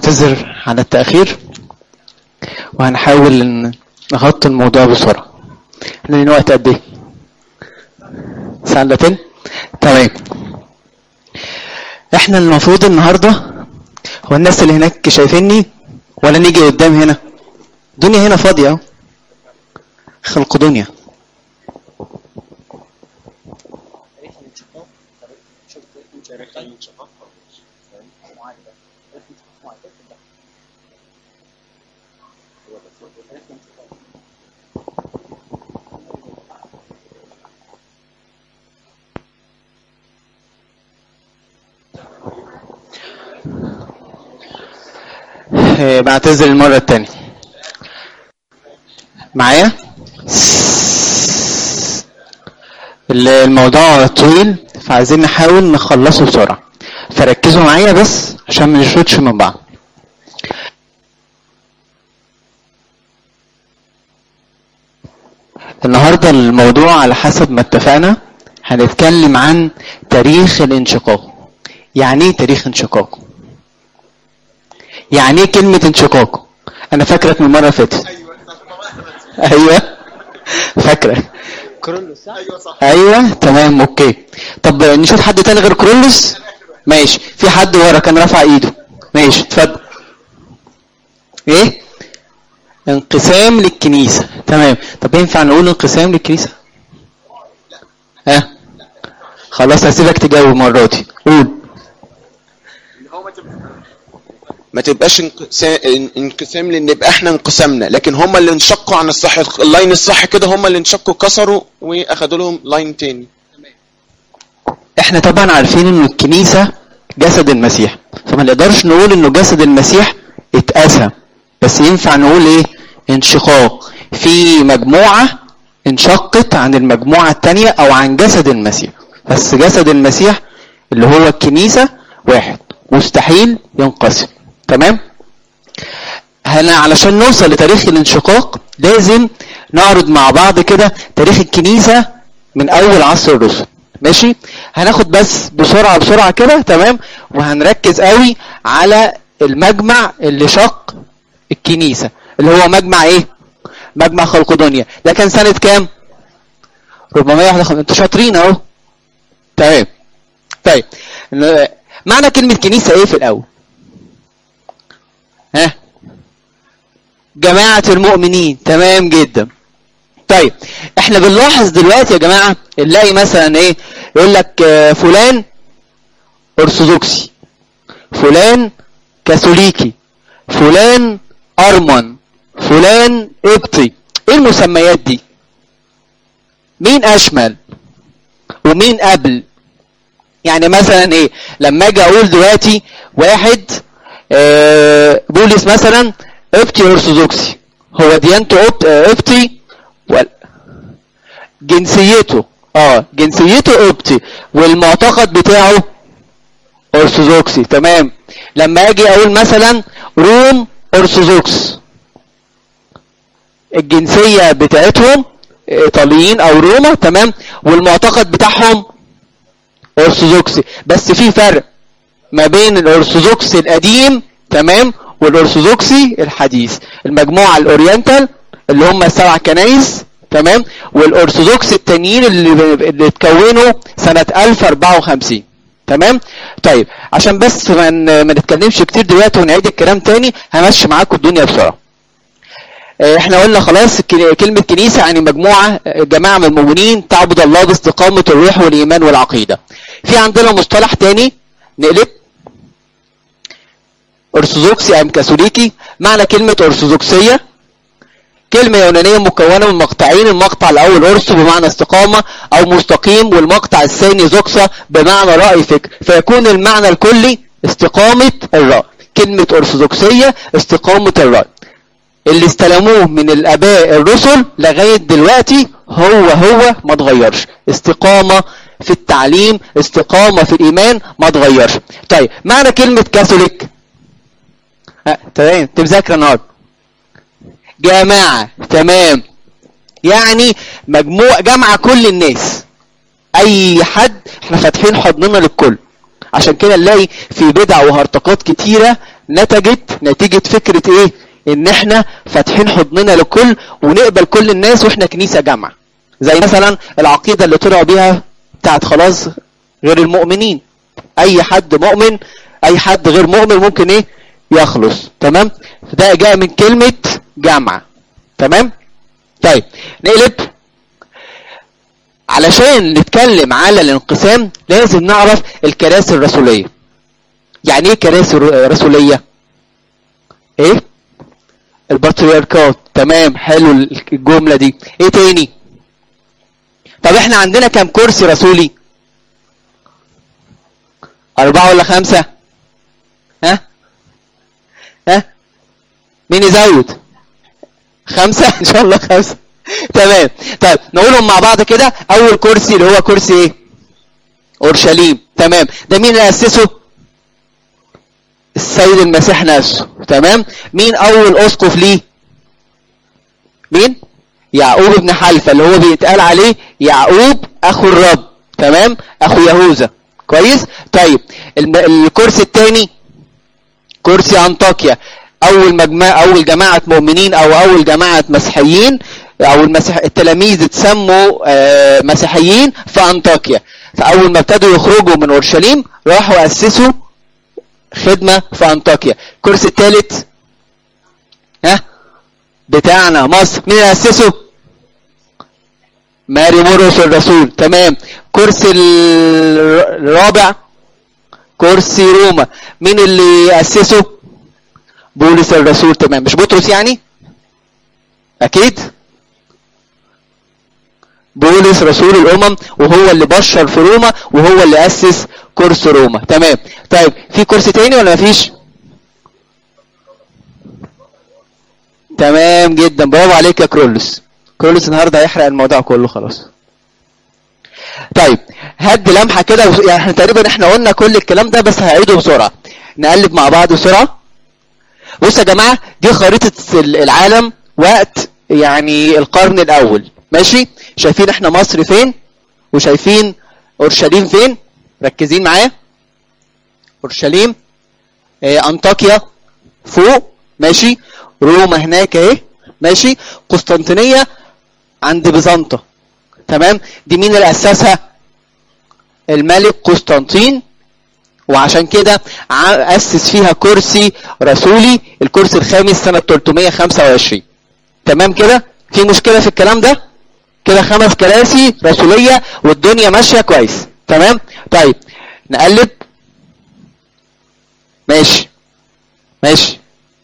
بعتذر على التأخير وهنحاول ان نغطي الموضوع بسرعة احنا لنا وقت قد ايه؟ ساعة الا تلت؟ تمام احنا المفروض النهاردة هو الناس اللي هناك شايفيني ولا نيجي قدام هنا؟ الدنيا هنا فاضية اهو خلق دنيا آه، بعتذر المرة التانية معايا الموضوع طويل فعايزين نحاول نخلصه بسرعة فركزوا معايا بس عشان ما نشوتش من بعض النهاردة الموضوع على حسب ما اتفقنا هنتكلم عن تاريخ الانشقاق يعني ايه تاريخ انشقاق يعني ايه كلمة انشقاق انا فاكرك من المرة اللي فاتت ايوه فاكرة كرولوس صح؟ ايوه صح ايوه تمام اوكي طب نشوف حد تاني غير كرولوس ماشي في حد ورا كان رافع ايده ماشي اتفضل ايه انقسام للكنيسة تمام طب ينفع نقول انقسام للكنيسة ها خلاص هسيبك تجاوب المرة دي قول اللي هو ما تبقى ما تبقاش انقسام انقسام لان يبقى احنا انقسمنا لكن هم اللي انشقوا عن الصح اللاين الصح كده هم اللي انشقوا كسروا واخدوا لهم لاين تاني احنا طبعا عارفين ان الكنيسة جسد المسيح فما نقدرش نقول انه جسد المسيح اتقسم بس ينفع نقول ايه انشقاق في مجموعة انشقت عن المجموعة التانية او عن جسد المسيح بس جسد المسيح اللي هو الكنيسة واحد مستحيل ينقسم تمام هنا علشان نوصل لتاريخ الانشقاق لازم نعرض مع بعض كده تاريخ الكنيسة من اول عصر الرسل ماشي هناخد بس بسرعة بسرعة كده تمام وهنركز قوي على المجمع اللي شق الكنيسة اللي هو مجمع ايه مجمع خلق دنيا ده كان سنة كام 451 انتوا شاطرين اهو تمام طيب ن- معنى كلمة كنيسة ايه في الاول ها جماعة المؤمنين تمام جدا طيب احنا بنلاحظ دلوقتي يا جماعة نلاقي مثلا ايه يقول لك آه، فلان ارثوذكسي فلان كاثوليكي فلان ارمن فلان قبطي ايه المسميات دي مين اشمل ومين قبل يعني مثلا ايه لما اجي اقول دلوقتي واحد آه، بولس مثلا قبطي ارثوذكسي هو ديانته قبط- آه، قبطي ولا جنسيته اه جنسيته قبطي والمعتقد بتاعه ارثوذكسي تمام لما اجي اقول مثلا روم ارثوذكس الجنسيه بتاعتهم ايطاليين او روما تمام والمعتقد بتاعهم ارثوذكسي بس في فرق ما بين الارثوذكس القديم تمام والارثوذكسي الحديث المجموعه الاورينتال اللي هم السبع كنايس تمام والارثوذكس التانيين اللي اللي اتكونوا سنه 1054 تمام طيب عشان بس ما ن- ما نتكلمش كتير دلوقتي ونعيد الكلام تاني همشي معاكم الدنيا بسرعه آه، احنا قلنا خلاص الك- كلمة كنيسة يعني مجموعة آه، جماعة من المؤمنين تعبد الله باستقامة الروح والإيمان والعقيدة في عندنا مصطلح تاني نقلب أرثوذكسي أم كاثوليكي معنى كلمة أرثوذكسية كلمة يونانية مكونة من مقطعين المقطع الأول أرثو بمعنى استقامة أو مستقيم والمقطع الثاني زوكسا بمعنى رأي فكر فيكون المعنى الكلي استقامة الرأي كلمة أرثوذكسية استقامة الرأي اللي استلموه من الاباء الرسل لغايه دلوقتي هو هو ما اتغيرش استقامه في التعليم استقامه في الايمان ما اتغيرش طيب معنى كلمه كاثوليك ها تمام انت مذاكره النهارده جماعه تمام يعني مجموع جمع كل الناس اي حد احنا فاتحين حضننا للكل عشان كده نلاقي في بدع وهرطقات كتيره نتجت نتيجة فكرة ايه ان احنا فاتحين حضننا للكل ونقبل كل الناس واحنا كنيسة جامعة زي مثلا العقيدة اللي طلعوا بيها بتاعت خلاص غير المؤمنين اي حد مؤمن اي حد غير مؤمن ممكن ايه يخلص تمام ده جاء من كلمة جامعة تمام طيب نقلب علشان نتكلم على الانقسام لازم نعرف الكراسي الرسولية يعني ايه كراسي ر- رسولية ايه البطريركات تمام حلو الجملة دي ايه تاني طب احنا عندنا كام كرسي رسولي اربعة ولا خمسة ها ها مين يزود خمسة ان شاء الله خمسة تمام طيب نقولهم مع بعض كده اول كرسي اللي هو كرسي ايه اورشليم تمام ده مين اللي اسسه السيد المسيح نفسه تمام مين اول اسقف ليه مين يعقوب ابن حلفة اللي هو بيتقال عليه يعقوب اخو الرب تمام اخو يهوذا كويس طيب الم... الكرسي الثاني كرسي انطاكيا اول مجمع اول جماعه مؤمنين او اول جماعه مسيحيين او المسيح التلاميذ اتسموا آه، مسيحيين في انطاكيا فاول ما ابتدوا يخرجوا من اورشليم راحوا اسسوا خدمه في انطاكيا الكرسي الثالث ها بتاعنا مصر مين اللي اسسه ماري مرقس الرسول تمام كرسي ال- الرابع كرسي روما مين اللي اسسه بولس الرسول تمام مش بطرس يعني اكيد بولس رسول الامم وهو اللي بشر في روما وهو اللي اسس كرسي روما تمام طيب في كرسي تاني ولا مفيش تمام جدا برافو عليك يا كرولس كرولس النهارده هيحرق الموضوع كله خلاص طيب هد لمحه كده وس- يعني احنا تقريبا احنا قلنا كل الكلام ده بس هعيده بسرعه نقلب مع بعض بسرعه بصوا يا جماعه دي خريطه ال- العالم وقت يعني القرن الاول ماشي شايفين احنا مصر فين وشايفين اورشليم فين ركزين معايا اورشليم اه انطاكيا فوق ماشي روما هناك اهي ماشي قسطنطينيه عند بيزنطة تمام دي مين اللي اسسها الملك قسطنطين وعشان كده ع- اسس فيها كرسي رسولي الكرسي الخامس سنة 325 تمام كده في مشكلة في الكلام ده كده خمس كراسي رسولية والدنيا ماشية كويس تمام طيب نقلب ماشي ماشي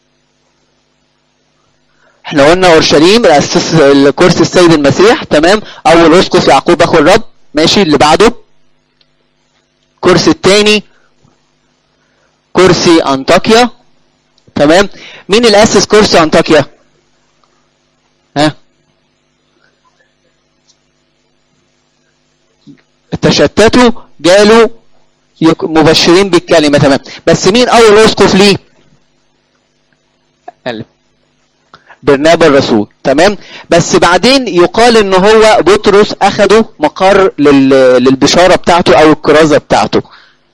احنا قلنا اورشليم اسس الكرسي السيد المسيح تمام اول اسقف يعقوب اخو الرب ماشي اللي بعده الكرسي الثاني كرسي انطاكيا تمام مين اللي اسس كرسي انطاكيا ها تشتتوا جالوا يك- مبشرين بالكلمة تمام بس مين اول اسقف ليه قلب. برنابا الرسول تمام بس بعدين يقال ان هو بطرس اخده مقر لل... للبشارة بتاعته او الكرازة بتاعته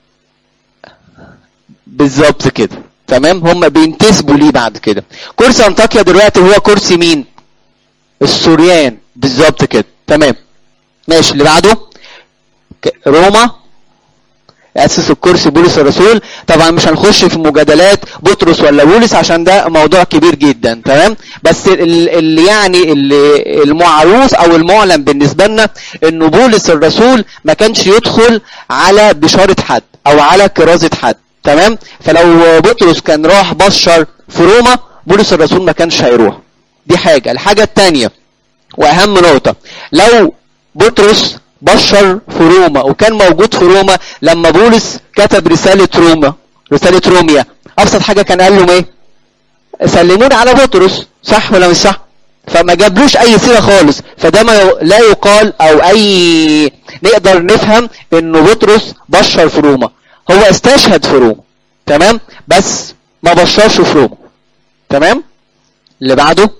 بالظبط كده تمام هم بينتسبوا ليه بعد كده كرسي انطاكيا دلوقتي هو كرسي مين السوريان بالظبط كده تمام ماشي اللي بعده ك- روما اسس الكرسي بولس الرسول طبعا مش هنخش في مجادلات بطرس ولا بولس عشان ده موضوع كبير جدا تمام بس ال- اللي يعني اللي المعروف او المعلن بالنسبه لنا انه بولس الرسول ما كانش يدخل على بشاره حد او على كرازه حد تمام فلو بطرس كان راح بشر في روما بولس الرسول ما كانش هيروح دي حاجه الحاجه الثانيه واهم نقطة لو بطرس بشر في روما وكان موجود في روما لما بولس كتب رسالة روما رسالة روميا ابسط حاجة كان قال لهم ايه سلموني على بطرس صح ولا مش صح فما جابلوش اي سيرة خالص فده ما ي- لا يقال او اي نقدر نفهم انه بطرس بشر في روما هو استشهد في روما تمام بس ما بشرش في روما تمام اللي بعده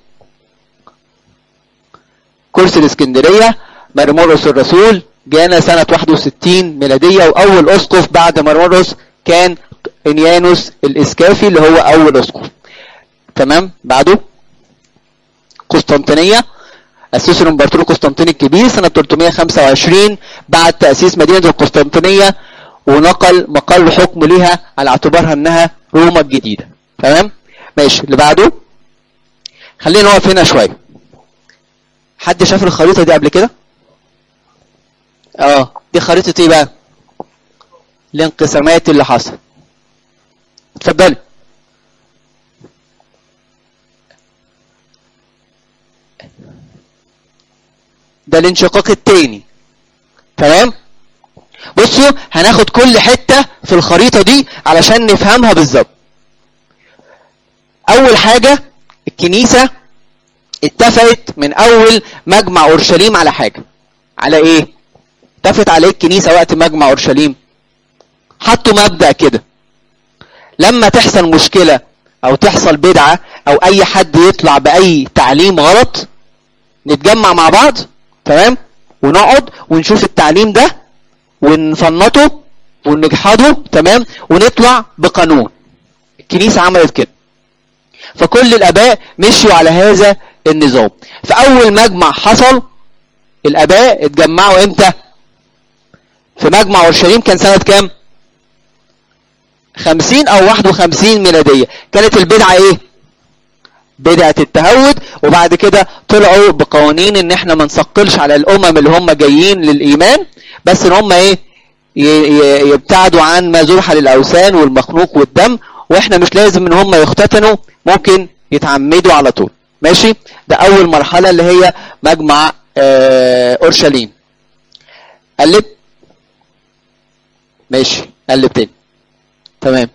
كرسي الاسكندرية مرمرس الرسول جانا سنة 61 ميلادية وأول أسقف بعد مرمرس كان انيانوس الاسكافي اللي هو اول اسقف تمام بعده قسطنطينيه اسسه الامبراطور قسطنطين الكبير سنه 325 بعد تاسيس مدينه القسطنطينيه ونقل مقر حكم لها على اعتبارها انها روما الجديده تمام ماشي اللي بعده خلينا نقف هنا شويه حد شاف الخريطه دي قبل كده اه دي خريطه ايه بقى الانقسامات اللي حصل اتفضلي ده الانشقاق التاني تمام بصوا هناخد كل حتة في الخريطة دي علشان نفهمها بالظبط اول حاجة الكنيسة اتفقت من اول مجمع اورشليم على حاجة على ايه اتفقت على ايه الكنيسة وقت مجمع اورشليم حطوا مبدأ كده لما تحصل مشكلة او تحصل بدعة او اي حد يطلع باي تعليم غلط نتجمع مع بعض تمام ونقعد ونشوف التعليم ده ونفنطه ونجحده تمام ونطلع بقانون الكنيسة عملت كده فكل الاباء مشوا على هذا النظام فاول مجمع حصل الاباء اتجمعوا امتى في مجمع اورشليم كان سنة كام 50 او 51 ميلادية كانت البدعة ايه بدعة التهود وبعد كده طلعوا بقوانين ان احنا ما نثقلش على الامم اللي هم جايين للايمان بس ان هم ايه يبتعدوا عن ما ذبح للاوثان والمخنوق والدم واحنا مش لازم ان هم يختتنوا ممكن يتعمدوا على طول ماشي ده اول مرحلة اللي هي مجمع اه اورشليم قلب ماشي قلب تاني تمام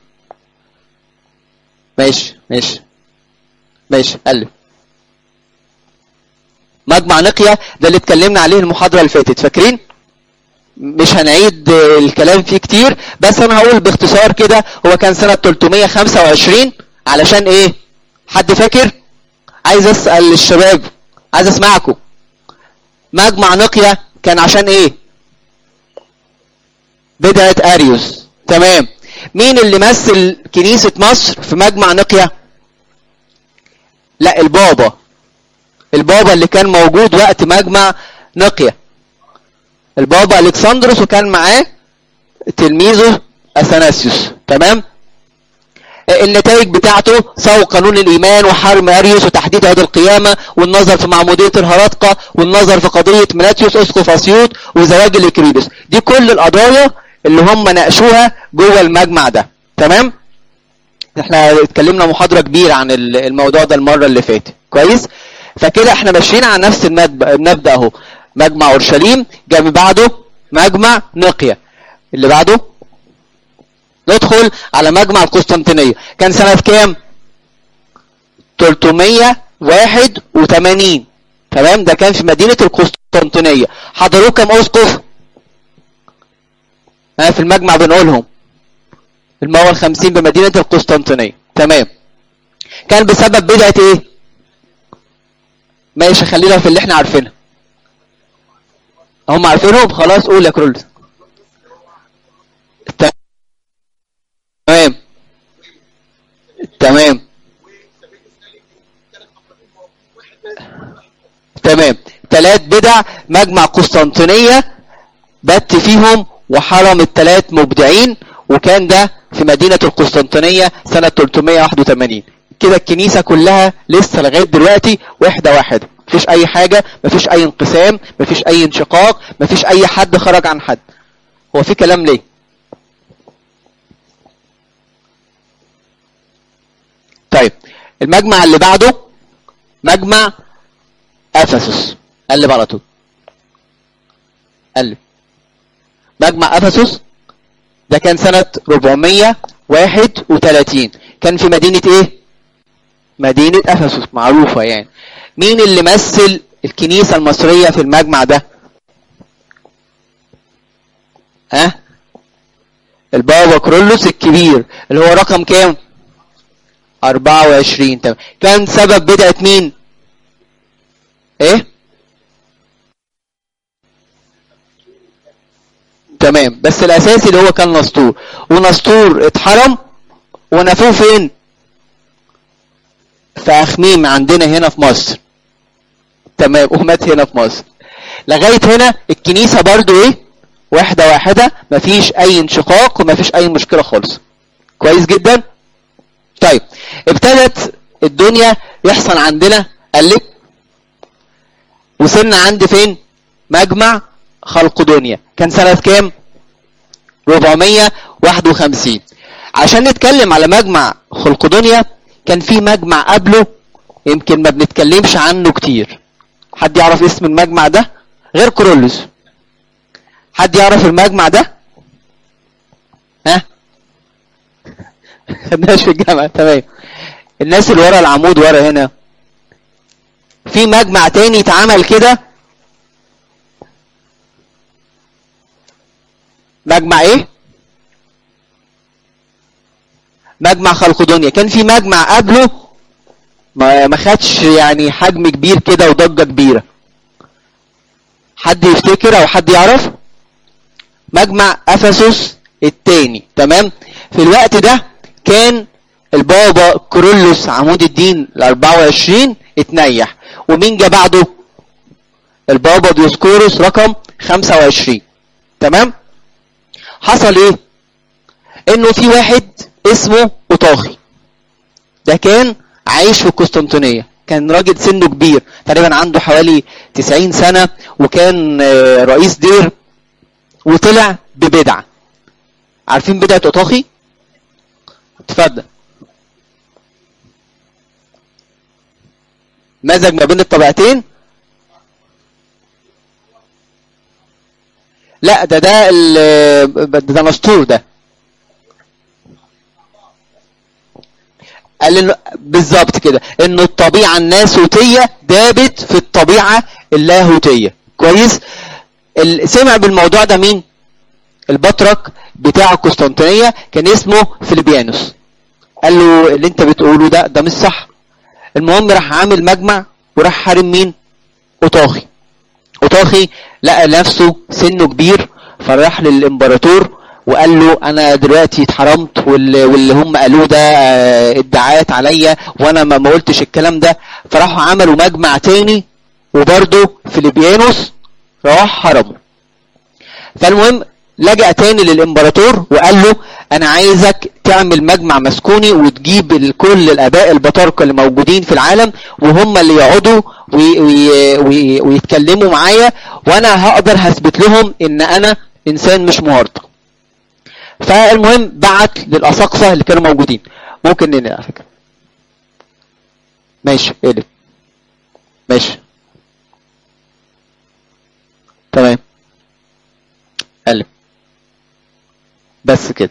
ماشي ماشي ماشي قلب مجمع نقيا ده اللي اتكلمنا عليه المحاضرة اللي فاتت فاكرين مش هنعيد الكلام فيه كتير بس انا هقول باختصار كده هو كان سنة 325 علشان ايه حد فاكر عايز اسأل الشباب عايز اسمعكم مجمع نقيا كان عشان ايه بدعة اريوس تمام مين اللي مثل كنيسة مصر في مجمع نقيا لا البابا البابا اللي كان موجود وقت مجمع نقيا البابا الكسندروس وكان معاه تلميذه اثناسيوس تمام النتائج بتاعته سووا قانون الايمان وحرم اريوس وتحديد عيد القيامه والنظر في معموديه الهرطقه والنظر في قضيه مناتيوس اسقف اسيوط وزواج الكريدس دي كل القضايا اللي هم ناقشوها جوه المجمع ده تمام احنا اتكلمنا محاضره كبيره عن الموضوع ده المره اللي فاتت كويس فكده احنا ماشيين على نفس المبدا اهو مجمع اورشليم جاء بعده مجمع نقيا اللي بعده ندخل على مجمع القسطنطينيه كان سنه كام 381 تمام ده كان في مدينه القسطنطينيه حضروه كام اسقف ها في المجمع بنقولهم الموى الخمسين بمدينة القسطنطينية تمام كان بسبب بدعة ايه ماشي خلينا في اللي احنا عارفينها هم عارفينهم خلاص قول يا كرولز تمام تمام تمام ثلاث بدع مجمع قسطنطينية بت فيهم وحرم الثلاث مبدعين وكان ده في مدينة القسطنطينية سنة 381 كده الكنيسة كلها لسه لغاية دلوقتي واحدة واحدة مفيش اي حاجة مفيش اي انقسام مفيش اي انشقاق مفيش اي حد خرج عن حد هو في كلام ليه طيب المجمع اللي بعده مجمع افسس قلب على طول قلب مجمع افسس ده كان سنة 431 كان في مدينة ايه مدينة افسس معروفة يعني مين اللي مثل الكنيسة المصرية في المجمع ده ها البابا كرولوس الكبير اللي هو رقم كام 24 تمام كان سبب بدعة مين ايه تمام بس الاساسي اللي هو كان نسطور ونسطور اتحرم ونفوه فين في اخميم عندنا هنا في مصر تمام ومات هنا في مصر لغايه هنا الكنيسه برضو ايه واحده واحده مفيش اي انشقاق ومفيش اي مشكله خالص كويس جدا طيب ابتدت الدنيا يحصل عندنا قلب وصلنا عند فين مجمع خلق دنيا كان سنة كام 451 عشان نتكلم على مجمع خلق دنيا كان في مجمع قبله يمكن ما بنتكلمش عنه كتير حد يعرف اسم المجمع ده غير كورولوس حد يعرف المجمع ده ها خدناش في الجامعة تمام الناس اللي ورا العمود ورا هنا في مجمع تاني اتعمل كده مجمع ايه مجمع خلق دنيا كان في مجمع قبله ما ما خدش يعني حجم كبير كده وضجه كبيره حد يفتكر او حد يعرف مجمع افسس الثاني تمام في الوقت ده كان البابا كورولوس عمود الدين ال 24 اتنيح ومين جه بعده البابا ديوسكوروس رقم 25 تمام حصل ايه انه في واحد اسمه اوطاخي ده كان عايش في القسطنطينيه كان راجل سنه كبير تقريبا عنده حوالي 90 سنه وكان آه، رئيس دير وطلع ببدعه عارفين بدعه اوطاخي اتفضل مزج ما بين الطبيعتين لا ده ده ال- ده مسطور ده قال انه بالظبط كده انه الطبيعه الناسوتيه دابت في الطبيعه اللاهوتيه كويس ال- سمع بالموضوع ده مين البطرك بتاع القسطنطينيه كان اسمه فيليبيانوس قال له اللي انت بتقوله ده ده مش صح المهم راح عامل مجمع وراح حارم مين اوطاخي اوطاخي لقى نفسه سنه كبير فراح للامبراطور وقال له انا دلوقتي اتحرمت واللي, واللي هم قالوه ده آه، ادعاءات عليا وانا ما ما قلتش الكلام ده فراحوا عملوا مجمع تاني وبرضه فيليبيانوس راح حرمه فالمهم لجأ تاني للامبراطور وقال له انا عايزك تعمل مجمع مسكوني وتجيب ال- كل الاباء البطاركه اللي موجودين في العالم وهم اللي يقعدوا وي وي وي ويتكلموا معايا وانا هقدر هثبت لهم ان انا انسان مش مهارطه فالمهم بعت للاساقفه اللي كانوا موجودين ممكن ننقل على فكره ماشي اقلب ماشي تمام قلب بس كده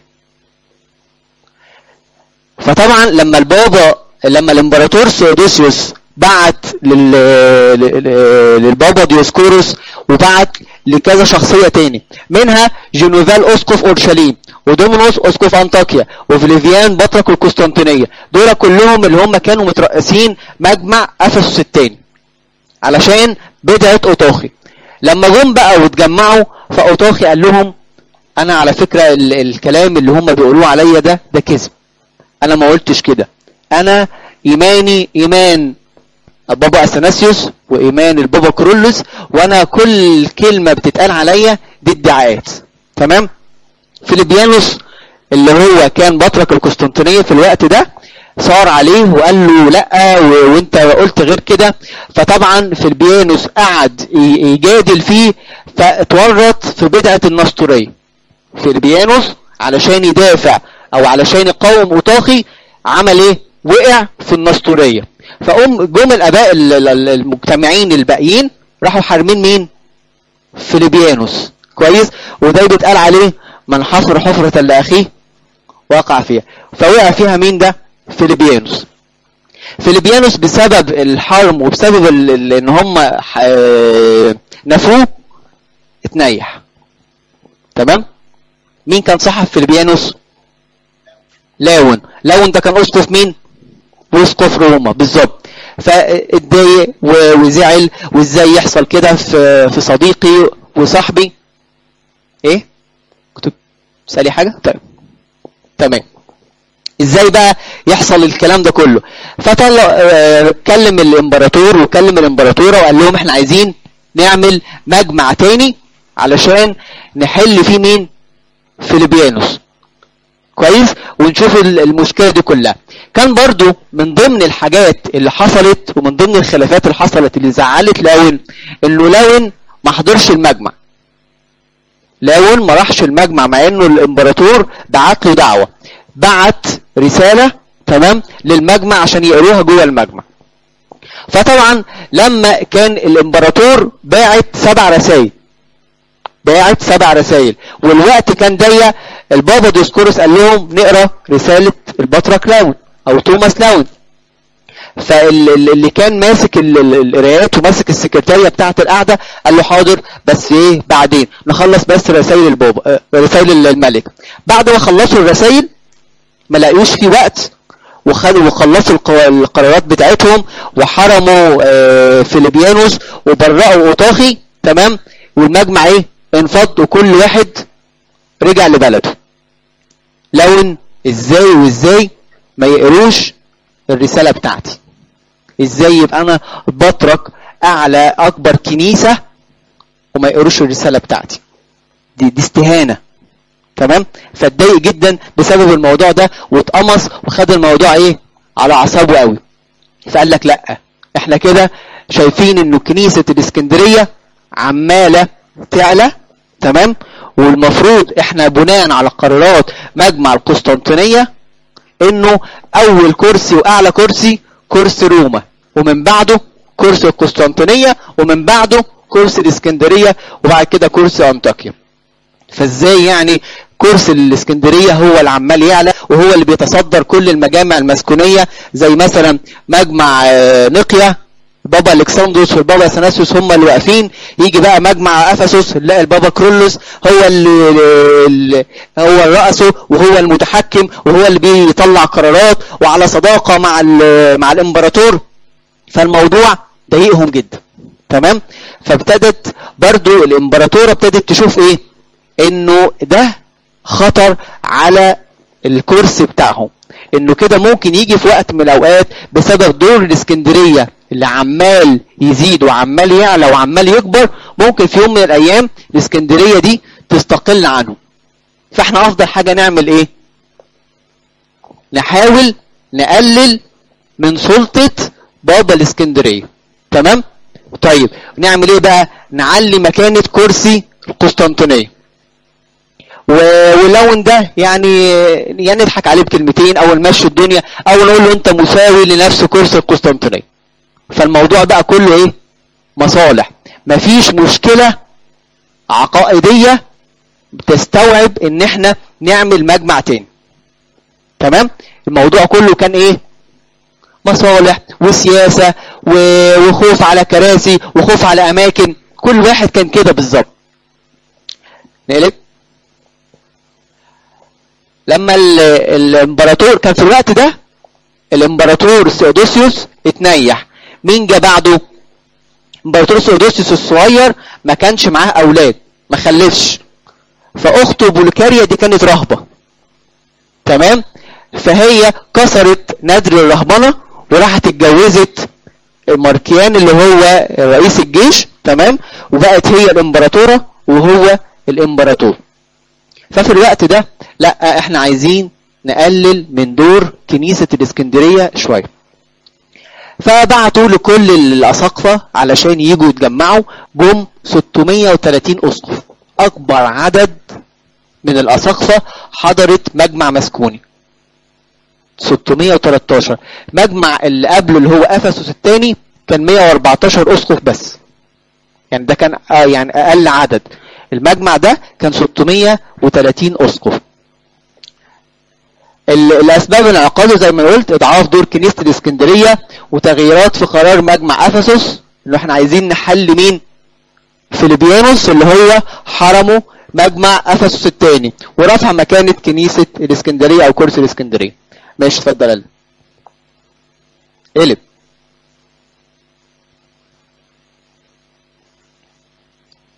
فطبعا لما البابا لما الامبراطور سيودوسيوس بعت لل... لل- للبابا ديوسكوروس وبعت لكذا شخصيه تاني منها جنوفال اسقف اورشليم ودومينوس اسقف انطاكيا وفليفيان بطرك القسطنطينيه دول كلهم اللي هم كانوا مترأسين مجمع افسس الثاني علشان بدعه اوطاخي لما جم بقى واتجمعوا فاوطاخي قال لهم انا على فكره ال- الكلام اللي هم بيقولوه عليا ده ده كذب انا ما قلتش كده انا ايماني ايمان بابا اثناسيوس وايمان البابا كرولوس وانا كل كلمه بتتقال عليا دي ادعاءات تمام فيليبيانوس اللي هو كان بطرك القسطنطينيه في الوقت ده صار عليه وقال له لا و- وانت قلت غير كده فطبعا فيلبيانوس قعد ي- يجادل فيه فاتورط في بدعه النسطوريه فيلبيانوس علشان يدافع او علشان يقاوم اوطاخي عمل ايه وقع في النسطوريه فقوم جم الاباء ال- ال- ال- المجتمعين الباقيين راحوا حارمين مين فيلبيانوس كويس وده بيتقال عليه من حفر حفرة لأخيه وقع فيها فوقع فيها مين ده فيلبيانوس فيلبيانوس بسبب الحرم وبسبب ال- ال- ان هم ح- آه، نفوه اتنيح تمام مين كان صاحب فيلبيانوس لاون لاون ده كان اسقف مين واسقف روما بالظبط فاتضايق و- وزعل وازاي يحصل كده في في صديقي وصاحبي ايه كنت تسالي حاجه طيب تمام ازاي بقى يحصل الكلام ده كله فطلع آه، كلم الامبراطور وكلم الامبراطوره وقال لهم احنا عايزين نعمل مجمع تاني علشان نحل فيه مين فيليبيانوس كويس ونشوف ال- المشكله دي كلها كان برضو من ضمن الحاجات اللي حصلت ومن ضمن الخلافات اللي حصلت اللي زعلت لاون انه لاون ما حضرش المجمع لاون ما راحش المجمع مع انه الامبراطور بعت له دعوه بعت رساله تمام للمجمع عشان يقروها جوه المجمع فطبعا لما كان الامبراطور باعت سبع رسائل باعت سبع رسائل والوقت كان ضيق البابا ديسكورس قال لهم نقرا رساله البطرك لاون او توماس لاون فاللي كان ماسك ال- ال- القرايات وماسك السكرتاريه بتاعه القعده قال له حاضر بس ايه بعدين نخلص بس رسائل البابا آه، رسائل الملك بعد ما خلصوا الرسائل ما لقيوش في وقت وخدوا وخلصوا الق- القرارات بتاعتهم وحرموا آه، فيليبيانوس وبرأوا اوطاخي تمام والمجمع ايه انفض وكل واحد رجع لبلده لون ازاي وازاي ما يقروش الرسالة بتاعتي ازاي يبقى انا بترك اعلى اكبر كنيسة وما يقروش الرسالة بتاعتي دي, دي استهانة تمام فاتضايق جدا بسبب الموضوع ده واتقمص وخد الموضوع ايه على اعصابه قوي فقال لك لا احنا كده شايفين انه كنيسة الاسكندرية عمالة تعلى تمام والمفروض احنا بناء على قرارات مجمع القسطنطينية انه اول كرسي واعلى كرسي كرسي روما ومن بعده كرسي القسطنطينية ومن بعده كرسي الاسكندرية وبعد كده كرسي انطاكيا فازاي يعني كرسي الاسكندرية هو اللي عمال يعلى وهو اللي بيتصدر كل المجامع المسكونية زي مثلا مجمع آه، نقيا بابا الكسندروس والبابا اثناسيوس هم اللي واقفين يجي بقى مجمع افسس نلاقي البابا كرولوس هو اللي, اللي هو رأسه وهو المتحكم وهو اللي بيطلع قرارات وعلى صداقة مع ال- مع الامبراطور فالموضوع ضايقهم جدا تمام فابتدت برضو الامبراطورة ابتدت تشوف ايه انه ده خطر على الكرسي بتاعهم انه كده ممكن يجي في وقت من الاوقات بسبب دور الاسكندريه اللي عمال يزيد وعمال يعلى وعمال يكبر ممكن في يوم من الايام الاسكندريه دي تستقل عنه فاحنا افضل حاجه نعمل ايه نحاول نقلل من سلطه بابا الاسكندريه تمام طيب نعمل ايه بقى نعلي مكانه كرسي القسطنطينيه و- ولون ده يعني يعني نضحك عليه بكلمتين او نمشي الدنيا او نقول له انت مساوي لنفس كرسي القسطنطينيه فالموضوع بقى كله ايه مصالح مفيش مشكله عقائديه تستوعب ان احنا نعمل مجمع تاني تمام الموضوع كله كان ايه مصالح وسياسه و- وخوف على كراسي وخوف على اماكن كل واحد كان كده بالظبط نقلب لما ال- الامبراطور كان في الوقت ده الامبراطور سيودوسيوس اتنيح مين جه بعده امبراطور سيودوسيوس الصغير ما كانش معاه اولاد ما خلفش فاخته بولكاريا دي كانت رهبه تمام فهي كسرت نذر الرهبنه وراحت اتجوزت ماركيان اللي هو رئيس الجيش تمام وبقت هي الامبراطوره وهو الامبراطور ففي الوقت ده لا احنا عايزين نقلل من دور كنيسة الاسكندرية شوية فبعتوا لكل الأساقفة علشان يجوا يتجمعوا جم 630 أسقف أكبر عدد من الأساقفة حضرت مجمع مسكوني 613 مجمع اللي قبله اللي هو أفسس الثاني كان 114 أسقف بس يعني ده كان آه يعني أقل عدد المجمع ده كان 630 أسقف ال- الأسباب العقاد زي ما قلت إضعاف دور كنيسة الإسكندرية وتغييرات في قرار مجمع أفسس اللي احنا عايزين نحل مين فيليبيانوس اللي هو حرمه مجمع أفسس الثاني ورفع مكانة كنيسة الإسكندرية أو كرسي الإسكندرية ماشي اتفضل يلا. قلب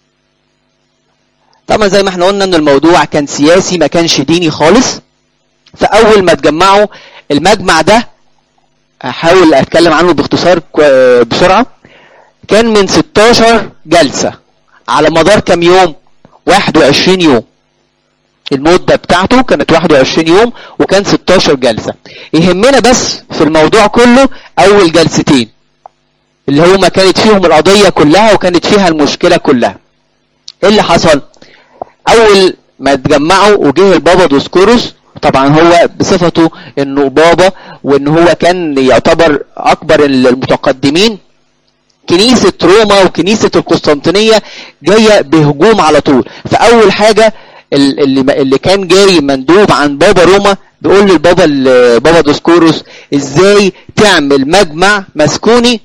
طبعا زي ما احنا قلنا ان الموضوع كان سياسي ما كانش ديني خالص فاول ما اتجمعوا المجمع ده هحاول اتكلم عنه باختصار كو- بسرعه كان من 16 جلسه على مدار كام يوم 21 يوم المدة بتاعته كانت 21 يوم وكان 16 جلسة يهمنا بس في الموضوع كله أول جلستين اللي هما كانت فيهم القضية كلها وكانت فيها المشكلة كلها ايه اللي حصل اول ما اتجمعوا وجه البابا دوسكوروس طبعا هو بصفته انه بابا وان هو كان يعتبر اكبر المتقدمين كنيسة روما وكنيسة القسطنطينية جاية بهجوم على طول فأول حاجة ال- اللي, اللي كان جاي مندوب عن بابا روما بيقول للبابا ال- بابا دوسكوروس ازاي تعمل مجمع مسكوني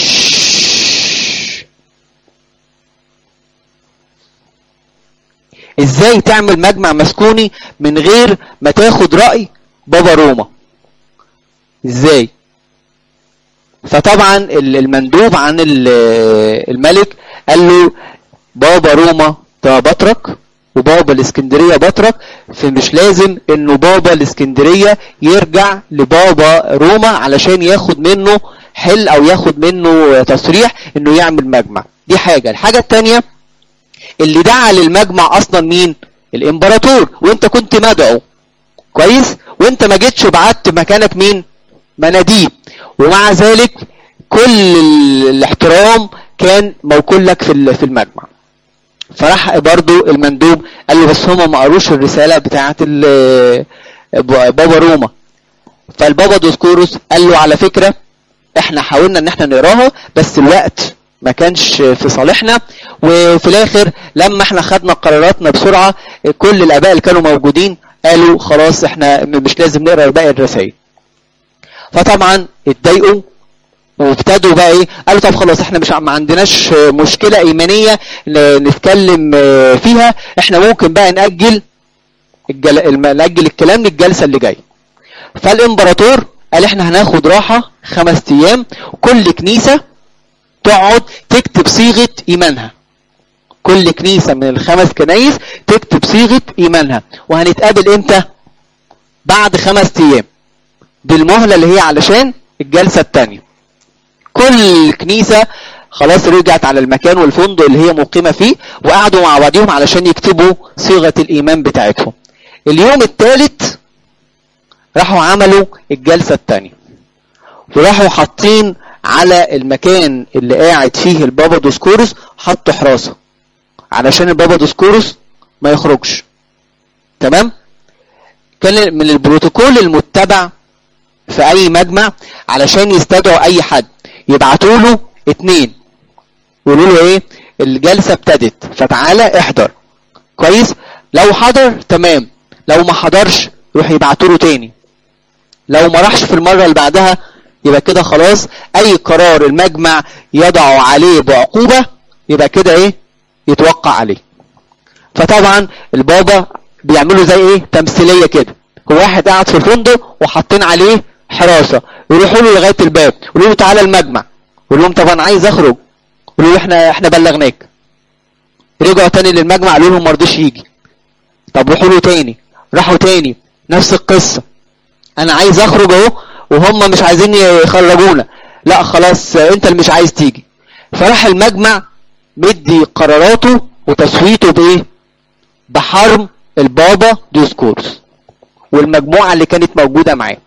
شش. ازاي تعمل مجمع مسكوني من غير ما تاخد رأي بابا روما ازاي فطبعا ال- المندوب عن ال- الملك قال له بابا روما ده بطرك وبابا الاسكندريه بطرك فمش لازم انه بابا الاسكندريه يرجع لبابا روما علشان ياخد منه حل او ياخد منه تصريح انه يعمل مجمع دي حاجه الحاجه الثانيه اللي دعا للمجمع اصلا مين الامبراطور وانت كنت مدعو كويس وانت ما جيتش وبعت مكانك مين مناديب ومع ذلك كل ال- الاحترام كان موكول لك في ال- في المجمع فراح برضو المندوب قال له بس هم ما قروش الرساله بتاعه ال- ب- بابا روما فالبابا دوسكوروس قال له على فكره احنا حاولنا ان احنا نقراها بس الوقت ما كانش في صالحنا وفي الاخر لما احنا خدنا قراراتنا بسرعه كل الاباء اللي كانوا موجودين قالوا خلاص احنا م- مش لازم نقرا باقي الرسائل فطبعا اتضايقوا وابتدوا بقى ايه قالوا طب خلاص احنا مش ما عندناش مشكله ايمانيه ن- نتكلم آه، فيها احنا ممكن بقى ناجل الجل... الم- ناجل الكلام للجلسه اللي جايه فالامبراطور قال احنا هناخد راحه خمس ايام كل كنيسه تقعد تكتب صيغه ايمانها كل كنيسه من الخمس كنايس تكتب صيغه ايمانها وهنتقابل امتى بعد خمس ايام بالمهله اللي هي علشان الجلسه الثانيه كل كنيسه خلاص رجعت على المكان والفندق اللي هي مقيمه فيه وقعدوا مع بعضهم علشان يكتبوا صيغه الايمان بتاعتهم اليوم الثالث راحوا عملوا الجلسه الثانيه وراحوا حاطين على المكان اللي قاعد فيه البابا دوسكورس حطوا حراسه علشان البابا دوسكورس ما يخرجش تمام كان من البروتوكول المتبع في اي مجمع علشان يستدعوا اي حد يبعتوا له اتنين يقولوا له ايه الجلسه ابتدت فتعالى احضر كويس لو حضر تمام لو ما حضرش يروح يبعتوا له تاني لو ما راحش في المره اللي بعدها يبقى كده خلاص اي قرار المجمع يضع عليه بعقوبه يبقى كده ايه يتوقع عليه فطبعا البابا بيعملوا زي ايه تمثيليه كده هو واحد قاعد في الفندق وحاطين عليه حراسه يروحوا له لغايه الباب يقولوا له تعالى المجمع يقول لهم طب انا عايز اخرج يقولوا له احنا احنا بلغناك رجعوا تاني للمجمع قالوا لهم ما رضيش يجي طب روحوا له تاني راحوا تاني نفس القصه انا عايز اخرج اهو وهم مش عايزين يخرجونا لا خلاص انت اللي مش عايز تيجي فراح المجمع مدي قراراته وتصويته بايه بحرم البابا ديسكورس والمجموعه اللي كانت موجوده معاه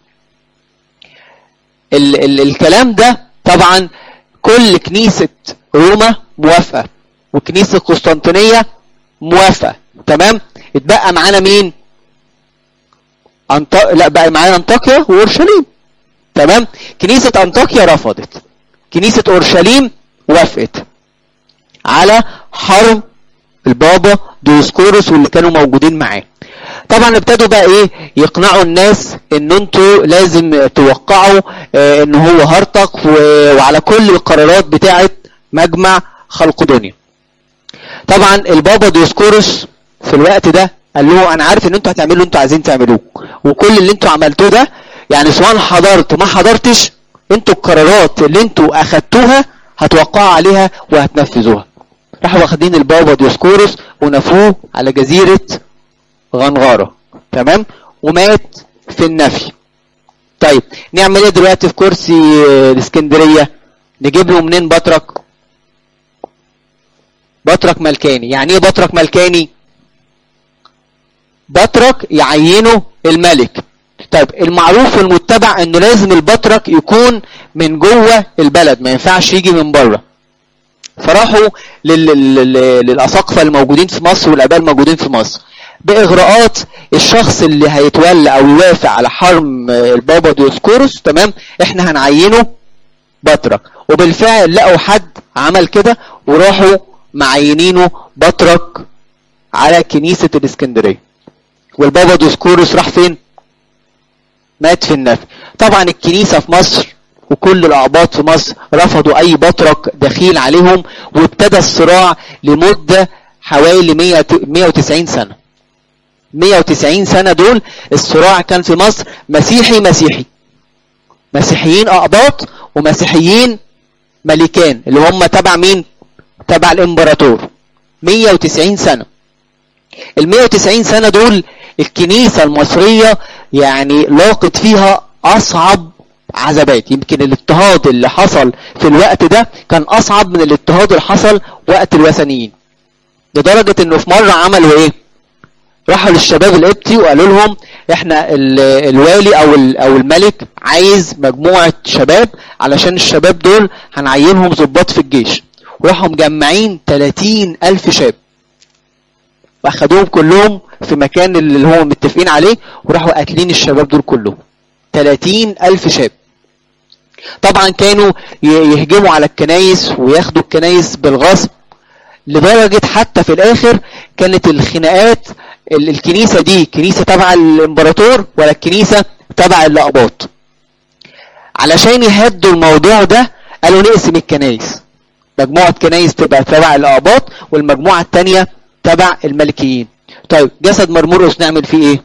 ال ال الكلام ده طبعا كل كنيسه روما موافقه وكنيسه قسطنطينيه موافقه تمام اتبقى معانا مين أنط... لا بقى معانا انطاكيا واورشليم تمام كنيسه انطاكيا رفضت كنيسه اورشليم وافقت على حرم البابا ديوسكورس واللي كانوا موجودين معاه طبعا ابتدوا بقى ايه يقنعوا الناس ان انتوا لازم توقعوا اه ان هو هرطق و- وعلى كل القرارات بتاعه مجمع خلق دنيا طبعا البابا ديوسكورس في الوقت ده قال له انا عارف ان انتوا هتعملوا اللي انتوا عايزين تعملوه وكل اللي انتوا عملتوه ده يعني سواء حضرت ما حضرتش انتوا القرارات اللي انتوا اخدتوها هتوقعوا عليها وهتنفذوها راحوا واخدين البابا ديوسكورس ونفوه على جزيرة غنغارة تمام ومات في النفي طيب نعمل ايه دلوقتي في كرسي آه، الاسكندريه نجيب له منين بطرك بطرك ملكاني يعني ايه بطرك ملكاني بطرك يعينه الملك طيب المعروف والمتبع انه لازم البطرك يكون من جوه البلد ما ينفعش يجي من بره فراحوا لل- لل- للاساقفه الموجودين في مصر والاباء الموجودين في مصر باغراءات الشخص اللي هيتولى او يوافق على حرم آه، البابا ديوسكوروس تمام احنا هنعينه بطرك وبالفعل لقوا حد عمل كده وراحوا معينينه بطرك على كنيسة الاسكندرية والبابا ديوسكوروس راح فين مات في النفي طبعا الكنيسة في مصر وكل الأعباط في مصر رفضوا أي بطرك دخيل عليهم وابتدى الصراع لمدة حوالي 100 190 سنة 190 سنة دول الصراع كان في مصر مسيحي مسيحي مسيحيين أقباط ومسيحيين ملكان اللي هم تبع مين تبع الامبراطور 190 سنة ال 190 سنة دول الكنيسة المصرية يعني لاقت فيها أصعب عذابات يمكن الاضطهاد اللي حصل في الوقت ده كان أصعب من الاضطهاد اللي حصل وقت الوثنيين لدرجة انه في مرة عملوا ايه راحوا للشباب القبطي وقالوا لهم احنا ال- الوالي او ال- او الملك عايز مجموعة شباب علشان الشباب دول هنعينهم ضباط في الجيش وراحوا مجمعين 30 ألف شاب واخدوهم كلهم في مكان اللي هم متفقين عليه وراحوا قاتلين الشباب دول كلهم 30 ألف شاب طبعا كانوا ي- يهجموا على الكنايس وياخدوا الكنايس بالغصب لدرجة حتى في الآخر كانت الخناقات ال- الكنيسة دي كنيسة تبع الإمبراطور ولا الكنيسة تبع الأقباط علشان يهدوا الموضوع ده قالوا نقسم الكنايس مجموعة كنايس تبقى تبع الأقباط والمجموعة التانية تبع الملكيين طيب جسد مرمرقس نعمل فيه ايه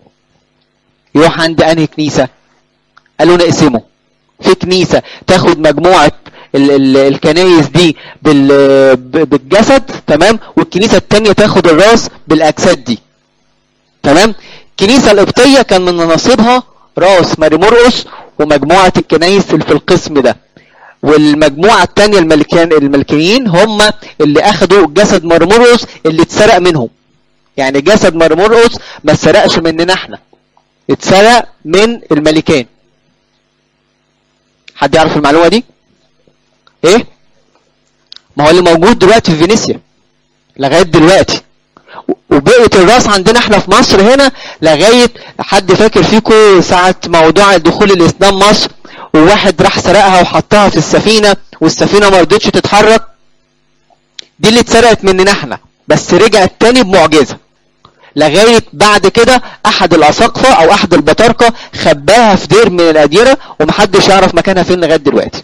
يروح عند انهي كنيسة قالوا نقسمه في كنيسة تاخد مجموعة ال ال الكنايس دي بال ب- بالجسد تمام والكنيسة التانية تاخد الراس بالأجساد دي تمام الكنيسة القبطية كان من نصيبها راس ماري مرقس ومجموعة الكنايس اللي في القسم ده والمجموعة التانية الملكان الملكيين هم اللي اخدوا جسد مرمرقس اللي اتسرق منهم يعني جسد مرمرقس ما اتسرقش مننا احنا اتسرق من الملكان حد يعرف المعلومة دي ايه ما هو اللي موجود دلوقتي في فينيسيا لغاية دلوقتي وبقيت الراس عندنا احنا في مصر هنا لغاية حد فاكر فيكم ساعة موضوع دخول الاسلام مصر وواحد راح سرقها وحطها في السفينة والسفينة ما رضتش تتحرك دي اللي اتسرقت مننا احنا بس رجعت تاني بمعجزة لغاية بعد كده احد الاساقفة او احد البطاركة خباها في دير من الاديرة ومحدش يعرف مكانها فين لغاية دلوقتي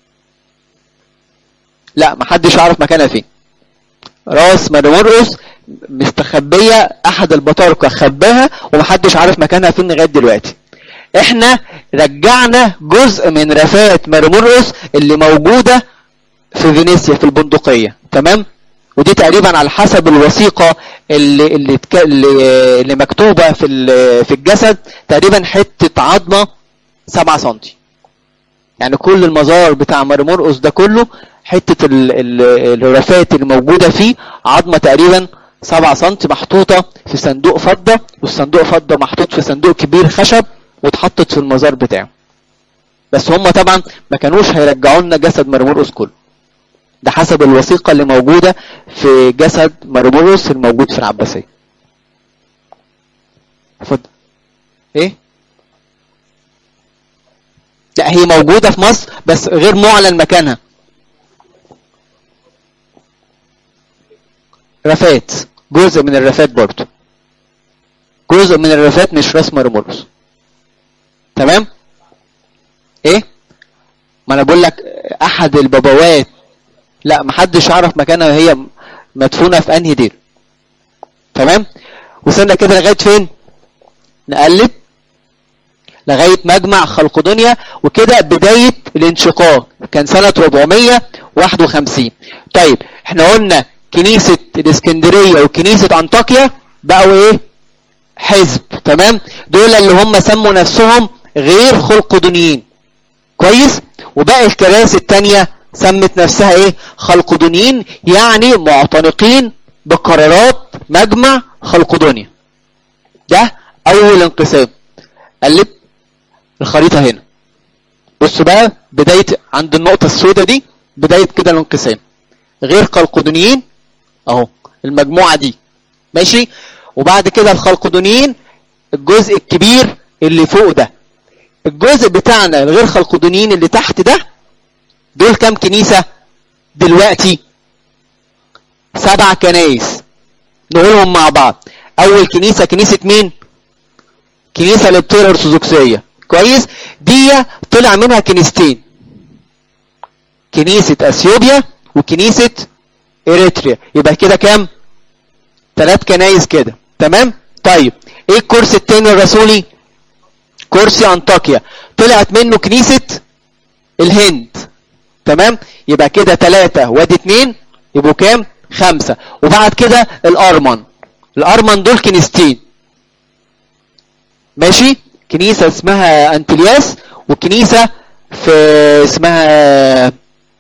لا محدش يعرف مكانها فين راس مرمرقس مستخبية احد البطاركة خباها ومحدش عارف مكانها فين لغاية دلوقتي احنا رجعنا جزء من رفات مرمرقس اللي موجودة في فينيسيا في البندقية تمام ودي تقريبا على حسب الوثيقة اللي اللي, تك... اللي, اللي مكتوبة في ال- في الجسد تقريبا حتة عظمة 7 سنتي يعني كل المزار بتاع مرمرقس ده كله حتة ال... ال... الرفات اللي موجودة فيه عظمة تقريبا 7 سنتي محطوطة في صندوق فضة والصندوق فضة محطوط في صندوق كبير خشب واتحطت في المزار بتاعه بس هم طبعا ما كانوش هيرجعوا لنا جسد مرمرقس كله ده حسب الوثيقة اللي موجودة في جسد مرمرقس الموجود في العباسية اتفضل ايه لا هي موجودة في مصر بس غير معلن مكانها رفات جزء من الرفات برضو جزء من الرفات مش راس مرمرقس تمام ايه ما انا بقول لك احد البابوات لا محدش يعرف مكانها هي مدفونة في انهي دير تمام وصلنا كده لغاية فين نقلب لغاية مجمع خلقدونيا وكده بداية الانشقاق كان سنة 451 طيب احنا قلنا كنيسة الاسكندرية وكنيسة انطاكيا بقوا ايه حزب تمام دول اللي هم سموا نفسهم غير خلقدونيين كويس وباقي الكراسي التانية سمت نفسها ايه خلقدونيين يعني معتنقين بقرارات مجمع خلقدونيا ده اول انقسام قلب الخريطة هنا بصوا بقى بداية عند النقطة السوداء دي بداية كده الانقسام غير خلقدونيين اهو المجموعة دي ماشي وبعد كده الخلقدونيين الجزء الكبير اللي فوق ده الجزء بتاعنا الغير خلقدونيين اللي تحت ده دول كام كنيسة دلوقتي سبع كنايس نقولهم مع بعض اول كنيسة كنيسة مين كنيسة الابتير ارثوذكسية كويس دي طلع منها كنيستين كنيسة اثيوبيا وكنيسة اريتريا يبقى كده كام ثلاث كنايس كده تمام طيب ايه الكورس التاني الرسولي كرسي انطاكيا طلعت منه كنيسة الهند تمام يبقى كده ثلاثة وادي اتنين يبقوا كام خمسة وبعد كده الارمن الارمن دول كنيستين ماشي كنيسة اسمها انتلياس وكنيسة في اسمها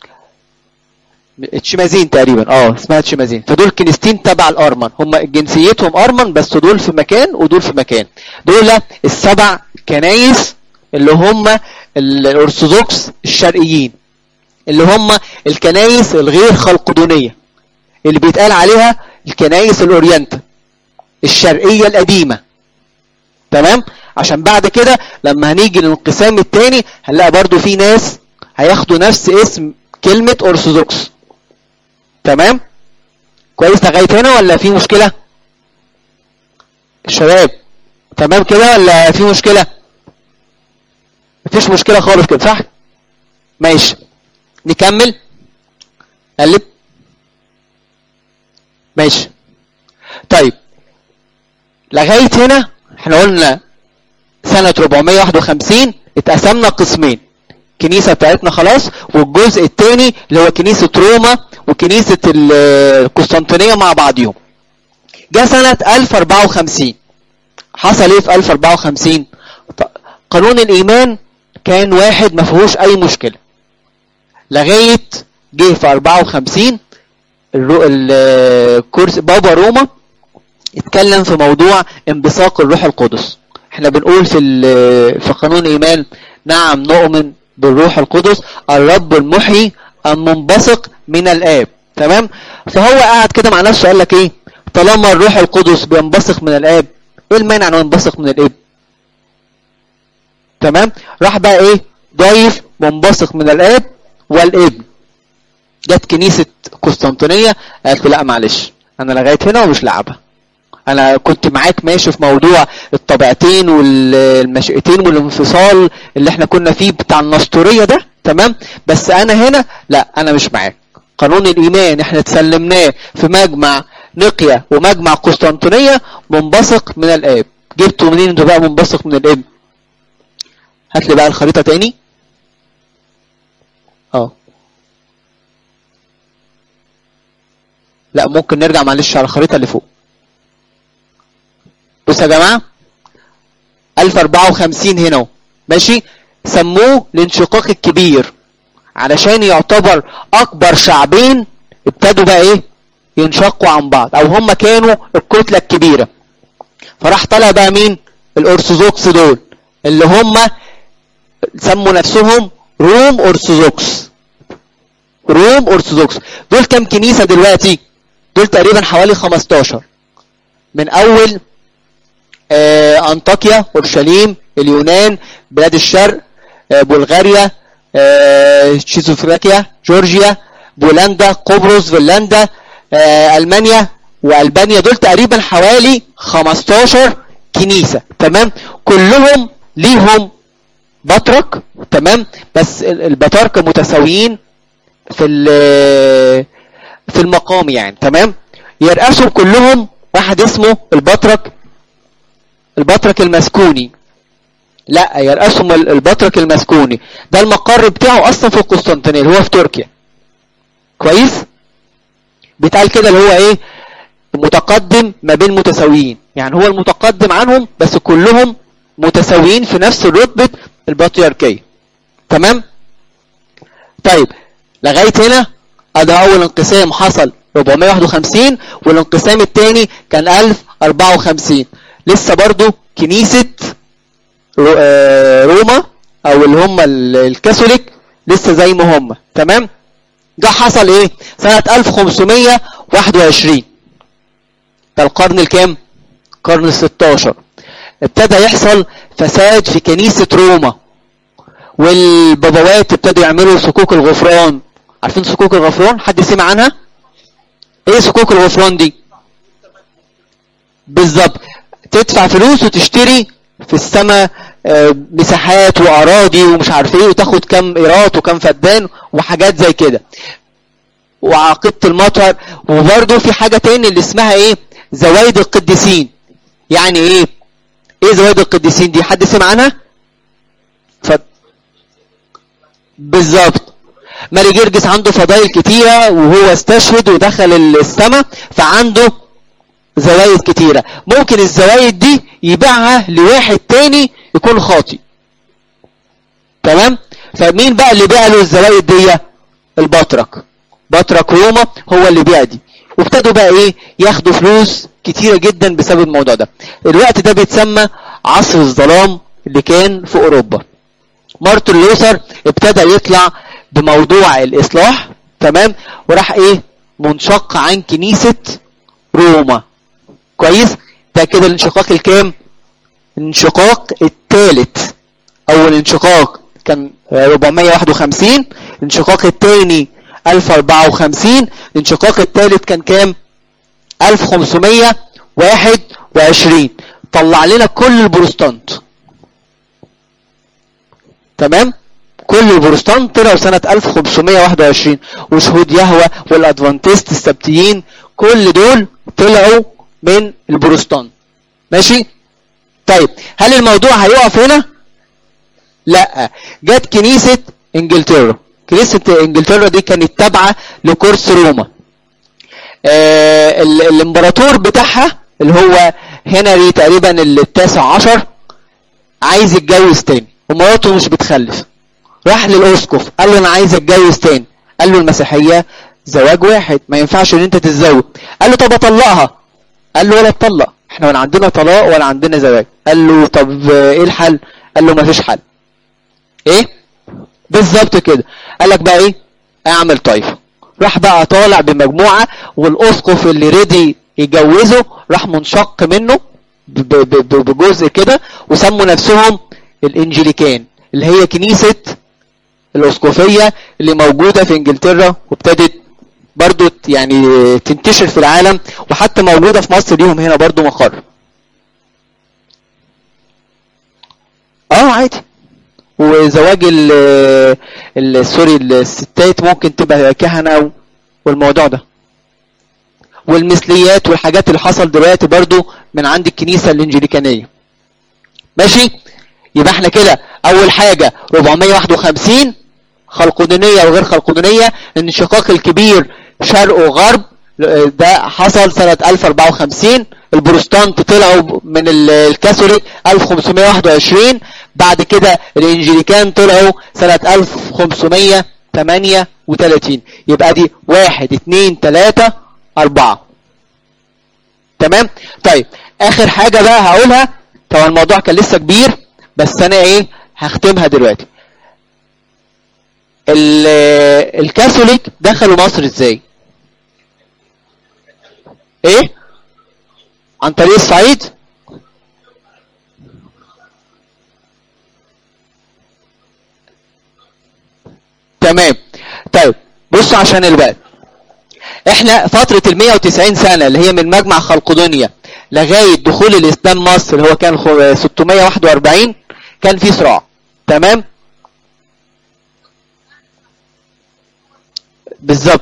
تشمازين تقريبا اه اسمها تشمازين فدول كنيستين تبع الارمن هم جنسيتهم ارمن بس دول في مكان ودول في مكان دول السبع كنايس اللي هم الارثوذكس الشرقيين اللي هم الكنايس الغير خلقدونية اللي بيتقال عليها الكنايس الاورينتا الشرقية القديمة تمام عشان بعد كده لما هنيجي للانقسام التاني هنلاقي برضو في ناس هياخدوا نفس اسم كلمة ارثوذكس تمام كويس لغاية هنا ولا في مشكلة الشباب تمام كده ولا في مشكلة مفيش مشكلة خالص كده صح ماشي نكمل قلب ماشي طيب لغاية هنا احنا قلنا سنة 451 اتقسمنا قسمين الكنيسة بتاعتنا خلاص والجزء الثاني اللي هو كنيسة روما وكنيسة القسطنطينية مع بعضهم جاء سنة 1054 حصل ايه في 1054 قانون الايمان كان واحد ما فيهوش اي مشكلة لغاية جه في 54 الكورس بابا روما اتكلم في موضوع انبثاق الروح القدس احنا بنقول في في قانون الايمان نعم نؤمن بالروح القدس الرب المحيي المنبثق من الاب تمام فهو قاعد كده مع نفسه قال لك ايه طالما الروح القدس بينبثق من الاب ايه المانع انه ينبثق من الاب تمام راح بقى ايه ضايف منبثق من الاب والابن جت كنيسة قسطنطينية قالت لا معلش انا لغاية هنا ومش لعبها انا كنت معاك ماشي في موضوع الطبيعتين والمشيئتين والانفصال اللي احنا كنا فيه بتاع النسطورية ده تمام بس انا هنا لا انا مش معاك قانون الايمان احنا تسلمناه في مجمع نقيا ومجمع قسطنطينية منبثق من الاب جبتوا منين انتوا بقى منبثق من الاب هات لي بقى الخريطة تاني اه لا ممكن نرجع معلش على الخريطة اللي فوق بصوا يا جماعة 1054 هنا ماشي سموه الانشقاق الكبير علشان يعتبر اكبر شعبين ابتدوا بقى ايه ينشقوا عن بعض او هم كانوا الكتلة الكبيرة فراح طلع بقى مين الارثوذكس دول اللي هم سموا نفسهم روم ارثوذكس روم ارثوذكس دول كام كنيسة دلوقتي دول تقريبا حوالي 15 من اول آه انطاكيا اورشليم اليونان بلاد الشرق آه بلغاريا آه تشيزوفراكيا جورجيا بولندا قبرص فنلندا آه المانيا والبانيا دول تقريبا حوالي 15 كنيسة تمام كلهم ليهم بطرك تمام بس البطاركة متساويين في في المقام يعني تمام يرأسهم كلهم واحد اسمه البطرك البطرك المسكوني لا يرأسهم البطرك المسكوني ده المقر بتاعه اصلا في القسطنطينية اللي هو في تركيا كويس بيتقال كده اللي هو ايه متقدم ما بين متساويين يعني هو المتقدم عنهم بس كلهم متساويين في نفس رتبة البطريركية تمام طيب لغاية هنا ادي اول انقسام حصل 451 والانقسام الثاني كان 1054 لسه برضو كنيسة رو- آه، روما او اللي هم ال- الكاثوليك لسه زي ما هم تمام ده حصل ايه سنة 1521 ده القرن الكام القرن ال 16 ابتدى يحصل فساد في كنيسة روما والبابوات ابتدوا يعملوا صكوك الغفران عارفين صكوك الغفران حد سمع عنها ايه صكوك الغفران دي بالظبط تدفع فلوس وتشتري في السماء آه، مساحات واراضي ومش عارف ايه وتاخد كام ايرات وكام فدان وحاجات زي كده وعقيدة المطر وبرضه في حاجة تاني اللي اسمها ايه زوايد القديسين يعني ايه ايه زوايد القديسين دي حد سمع عنها ف... بالظبط ماري جرجس عنده فضائل كتيرة وهو استشهد ودخل السماء فعنده زوايد كتيرة ممكن الزوايد دي يبيعها لواحد تاني يكون خاطي تمام فمين بقى اللي بيع له الزوايد دي البطرك بطرك روما هو اللي بيع دي وابتدوا بقى ايه ياخدوا فلوس كتيرة جدا بسبب الموضوع ده الوقت ده بيتسمى عصر الظلام اللي كان في اوروبا مارتن لوثر ابتدى يطلع بموضوع الاصلاح تمام وراح ايه منشق عن كنيسة روما كويس ده كده الانشقاق الكام الانشقاق الثالث اول انشقاق كان 451 الانشقاق الثاني 1054 الانشقاق الثالث كان كام 1521 طلع لنا كل البروستانت تمام كل البروستانت طلعوا سنة 1521 وشهود يهوى والادفانتست السبتيين كل دول طلعوا من البروستانت ماشي طيب هل الموضوع هيقف هنا لا جت كنيسة انجلترا كنيسة انجلترا دي كانت تابعة لكورس روما آه ال- الامبراطور بتاعها اللي هو هنري تقريبا التاسع عشر عايز يتجوز تاني ومراته مش بتخلف راح للاسقف قال له انا عايز اتجوز تاني قال له المسيحيه زواج واحد ما ينفعش ان انت تتزوج قال له طب اطلقها قال له ولا تطلق احنا ولا عندنا طلاق ولا عندنا زواج قال له طب آه، ايه الحل قال له ما فيش حل ايه بالظبط كده قال لك بقى ايه اعمل طائفه راح بقى طالع بمجموعه والاسقف اللي ريدي يجوزه راح منشق منه ب- ب- ب- بجزء كده وسموا نفسهم الانجليكان اللي هي كنيسه الاسقفيه اللي موجوده في انجلترا وابتدت برضو ت- يعني تنتشر في العالم وحتى موجوده في مصر ليهم هنا برضو مقر اه عادي وزواج ال ال- سوري الستات ممكن تبقى كهنة والموضوع ده والمثليات والحاجات اللي حصل دلوقتي برضو من عند الكنيسة الانجليكانية ماشي يبقى احنا كده اول حاجة 451 خلقدونية وغير خلقدونية الانشقاق الكبير شرق وغرب ده حصل سنة 1054 البروستانت طلعوا من ال- الكاثوليك 1521 بعد كده الانجليكان طلعوا سنة 1538 يبقى دي واحد اتنين تلاتة اربعة تمام طيب اخر حاجة بقى هقولها طبعا الموضوع كان لسه كبير بس انا ايه هختمها دلوقتي ال- الكاثوليك دخلوا مصر ازاي ايه عن طريق الصعيد تمام طيب بصوا عشان الوقت احنا فترة ال 190 سنة اللي هي من مجمع خلقدونيا لغاية دخول الاسلام مصر اللي هو كان خو- 641 كان في صراع تمام بالظبط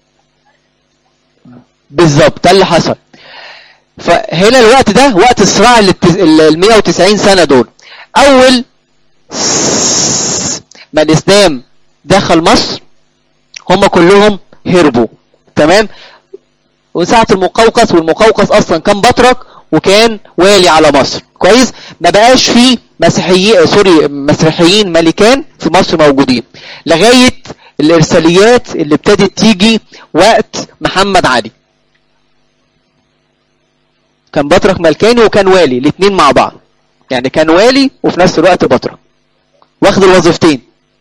بالظبط ده اللي حصل فهنا الوقت ده وقت الصراع اللي الت- ال 190 سنة دول اول ما الاسلام دخل مصر هم كلهم هربوا تمام وساعة المقوقس والمقوقس اصلا كان بطرك وكان والي على مصر كويس ما بقاش فيه مسيحيين سوري مسيحيين ملكان في مصر موجودين لغاية الارساليات اللي ابتدت تيجي وقت محمد علي كان بطرك ملكاني وكان والي الاثنين مع بعض يعني كان والي وفي نفس الوقت بطرك واخد الوظيفتين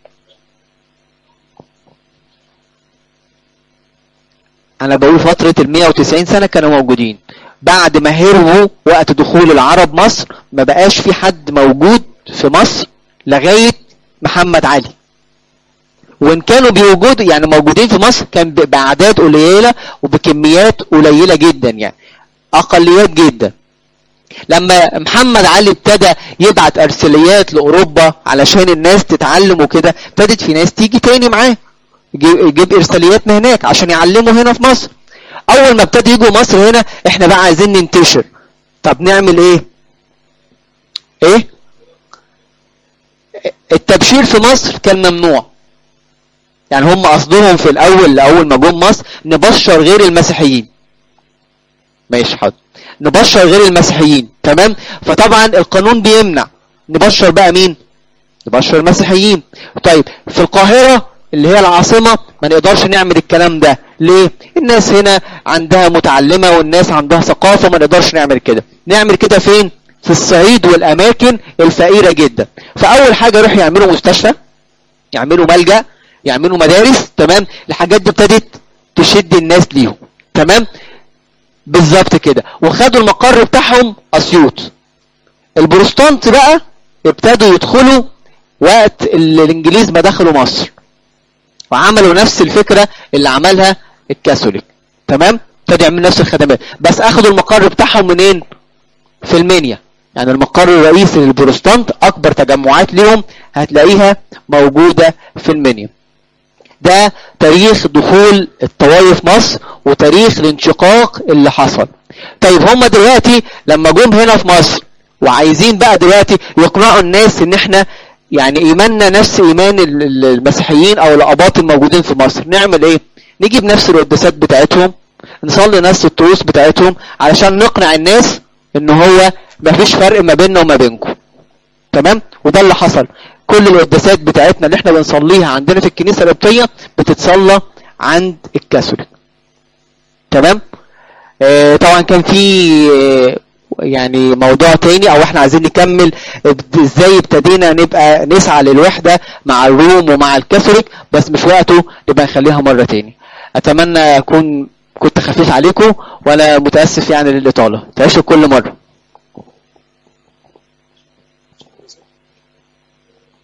انا بقول فترة ال 190 سنة كانوا موجودين بعد ما هربوا وقت دخول العرب مصر ما بقاش في حد موجود في مصر لغاية محمد علي وان كانوا بوجود يعني موجودين في مصر كان ب- باعداد قليلة وبكميات قليلة جدا يعني اقليات جدا لما محمد علي ابتدى يبعت ارساليات لاوروبا علشان الناس تتعلم وكده ابتدت في ناس تيجي تاني معاه يجي- يجيب ارساليات من هناك عشان يعلموا هنا في مصر اول ما ابتدى يجوا مصر هنا احنا بقى عايزين ننتشر طب نعمل ايه ايه التبشير في مصر كان ممنوع يعني هم قصدهم في الاول لاول ما جم مصر نبشر غير المسيحيين ماشي حاضر نبشر غير المسيحيين تمام فطبعا القانون بيمنع نبشر بقى مين نبشر المسيحيين طيب في القاهرة اللي هي العاصمة ما نقدرش نعمل الكلام ده ليه الناس هنا عندها متعلمة والناس عندها ثقافة ما نقدرش نعمل كده نعمل كده فين في الصعيد والاماكن الفقيرة جدا فاول حاجة يروح يعملوا مستشفى يعملوا ملجأ يعملوا مدارس تمام الحاجات دي ابتدت تشد الناس ليهم تمام بالظبط كده وخدوا المقر بتاعهم اسيوط البروستانت بقى ابتدوا يدخلوا وقت ال- الانجليز ما دخلوا مصر وعملوا نفس الفكرة اللي عملها الكاثوليك تمام ابتدوا يعملوا نفس الخدمات بس اخدوا المقر بتاعهم منين في المنيا يعني المقر الرئيسي للبروستانت اكبر تجمعات ليهم هتلاقيها موجودة في المنيا ده تاريخ دخول الطوائف مصر وتاريخ الانشقاق اللي حصل طيب هم دلوقتي لما جم هنا في مصر وعايزين بقى دلوقتي يقنعوا الناس ان احنا يعني ايماننا نفس ايمان ال- ال- المسيحيين او الاباط الموجودين في مصر نعمل ايه نجيب نفس القداسات بتاعتهم نصلي نفس الطقوس بتاعتهم علشان نقنع الناس ان هو مفيش فرق ما بيننا وما بينكم تمام وده اللي حصل كل القداسات بتاعتنا اللي احنا بنصليها عندنا في الكنيسه القبطيه بتصلى عند الكاثوليك تمام آه طبعا كان في آه يعني موضوع تاني او احنا عايزين نكمل اب- ازاي ابتدينا نبقى نسعى للوحده مع الروم ومع الكاثوليك بس مش وقته نبقى نخليها مره تاني اتمنى اكون كنت خفيف عليكم وانا متاسف يعني للاطاله تعيشوا كل مره